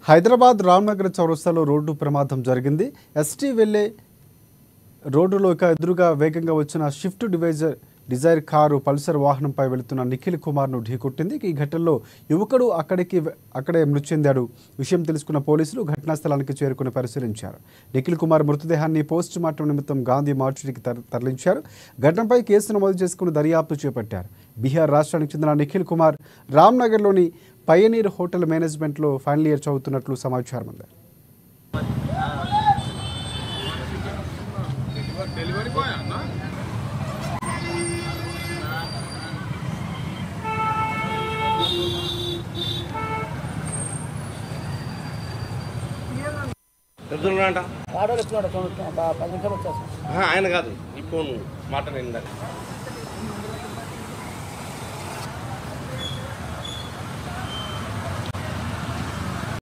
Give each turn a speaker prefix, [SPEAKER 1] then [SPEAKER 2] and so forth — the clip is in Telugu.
[SPEAKER 1] హైదరాబాద్ రామ్నగర్ చౌరస్తాలో రోడ్డు ప్రమాదం జరిగింది ఎస్టీ వెళ్లే రోడ్డులో ఇక ఎదురుగా వేగంగా వచ్చిన షిఫ్ట్ డివైజర్ డిజైర్ కారు పల్సర్ వాహనంపై వెళుతున్న నిఖిల్ కుమార్ను ఢీకొట్టింది ఈ ఘటనలో యువకుడు అక్కడికి అక్కడే మృతి చెందాడు విషయం తెలుసుకున్న పోలీసులు ఘటనా స్థలానికి చేరుకుని పరిశీలించారు నిఖిల్ కుమార్ మృతదేహాన్ని పోస్ట్ మార్టం నిమిత్తం గాంధీ మార్చురికి తర- తరలించారు ఘటనపై కేసు నమోదు చేసుకుని దర్యాప్తు చేపట్టారు బీహార్ రాష్ట్రానికి చెందిన నిఖిల్ కుమార్ రామ్నగర్లోని పయనీర్ హోటల్ మేనేజ్మెంట్లో ఫైనల్ ఇయర్ చదువుతున్నట్లు సమాచారం ఉంది
[SPEAKER 2] ఎదురుంట
[SPEAKER 3] ఆటోలు వచ్చినాడు పది నిమిషాలు వచ్చేస్తాం
[SPEAKER 2] ఆయన కాదు ఈ ఫోన్ మాట నిండా